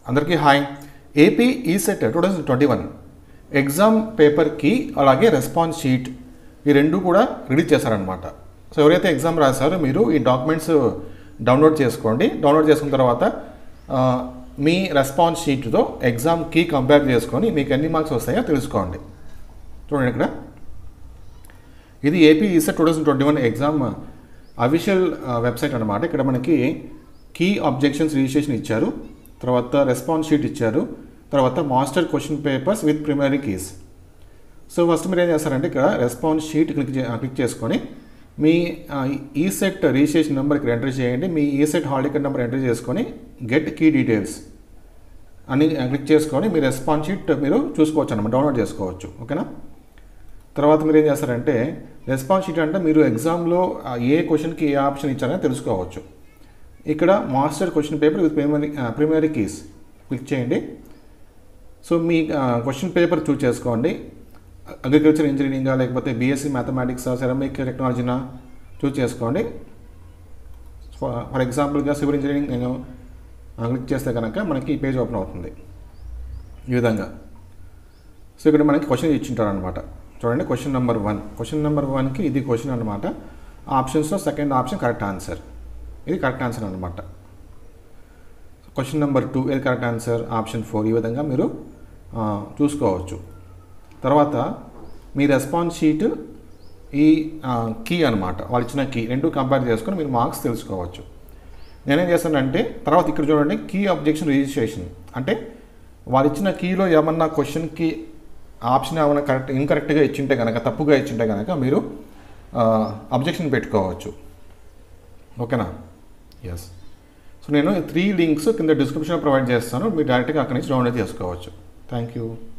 అందరికీ hi AP ECET two thousand twenty one exam పేపర్కి అలాగే రెస్పాన్స్ షీట్ ఈ రెండు కూడా రిలీజ్ చేశారనమాట సో ఎవరైతే ఎగ్జామ్ రాశారో మీరు ఈ డాక్యుమెంట్స్ డౌన్లోడ్ చేసుకోండి డౌన్లోడ్ చేసుకున్న తర్వాత ఆ, మీ రెస్పాన్స్ షీట్తో ఎగ్జామ్ కీ కంపేర్ చేసుకొని మీకు ఎన్ని మార్క్స్ వస్తాయో తెలుసుకోండి చూడండి ఇక్కడ ఇది AP ECET two thousand twenty one exam official website అనమాట ఇక్కడ మనకి కీ అబ్జెక్షన్స్ రిజిస్ట్రేషన్ ఇచ్చారు తర్వాత రెస్పాన్స్ షీట్ ఇచ్చారు తర్వాత master question papers with primary keys so first మీరు ఏం చేస్తారంటే ఇక్కడ రెస్పాన్స్ షీట్ క్లిక్ చే క్లిక్ చేసుకొని మీ ఈ సెట్ రిజిస్ట్రేషన్ నెంబర్ ఇక్కడ ఎంటర్ చేయండి మీ ECET hall ticket number enter చేసుకొని గెట్ కీ డీటెయిల్స్ అని క్లిక్ చేసుకొని మీ రెస్పాన్స్ షీట్ మీరు చూసుకోవచ్చు అనమాట డౌన్లోడ్ చేసుకోవచ్చు ఓకేనా తర్వాత మీరు ఏం చేస్తారంటే రెస్పాన్స్ షీట్ అంటే మీరు ఎగ్జామ్లో ఆ, ఏ క్వశ్చన్కి ఏ ఆప్షన్ ఇచ్చారని తెలుసుకోవచ్చు ఇక్కడ master question paper with primary primary keys click చేయండి సో మీ క్వశ్చన్ పేపర్ చూస్ చేసుకోండి అగ్రికల్చర్ ఇంజనీరింగా లేకపోతే బీఎస్సీ మ్యాథమెటిక్సా సెరమిక్ టెక్నాలజీనా చూస్ చేసుకోండి ఫర్ ఎగ్జాంపుల్గా సివిల్ ఇంజనీరింగ్ నేను క్లిక్ చేస్తే కనుక మనకి ఈ పేజ్ ఓపెన్ అవుతుంది ఈ విధంగా సో ఇక్కడ మనకి క్వశ్చన్ ఇచ్చింటారు అనమాట చూడండి question number one question number వన్కి ఇది క్వశ్చన్ అనమాట ఆప్షన్స్లో సెకండ్ ఆప్షన్ కరెక్ట్ ఆన్సర్ ఇది కరెక్ట్ ఆన్సర్ అనమాట క్వశ్చన్ నెంబర్ టూ ఇది కరెక్ట్ ఆన్సర్ ఆప్షన్ ఫోర్ ఈ విధంగా మీరు ఆ, చూసుకోవచ్చు తర్వాత మీ రెస్పాన్స్ షీట్ ఈ కీ అనమాట వాళ్ళు ఇచ్చిన కీ రెండు కంపేర్ చేసుకొని మీరు మార్క్స్ తెలుసుకోవచ్చు నేనేం చేస్తానంటే తర్వాత ఇక్కడ చూడండి కీ అబ్జెక్షన్ రిజిస్ట్రేషన్ అంటే వాళ్ళు ఇచ్చిన కీలో ఏమన్నా క్వశ్చన్కి ఆప్షన్ ఏమైనా కరెక్ట్ ఇన్కరెక్ట్గా ఇచ్చింటే కనుక తప్పుగా ఇచ్చింటే కనుక మీరు అబ్జెక్షన్ పెట్టుకోవచ్చు ఓకేనా ఎస్ సో నేను త్రీ లింక్స్ కింద డిస్క్రిప్షన్లో ప్రొవైడ్ చేస్తాను మీరు డైరెక్ట్గా అక్కడి నుంచి డౌన్లోడ్ చేసుకోవచ్చు థ్యాంక్ యూ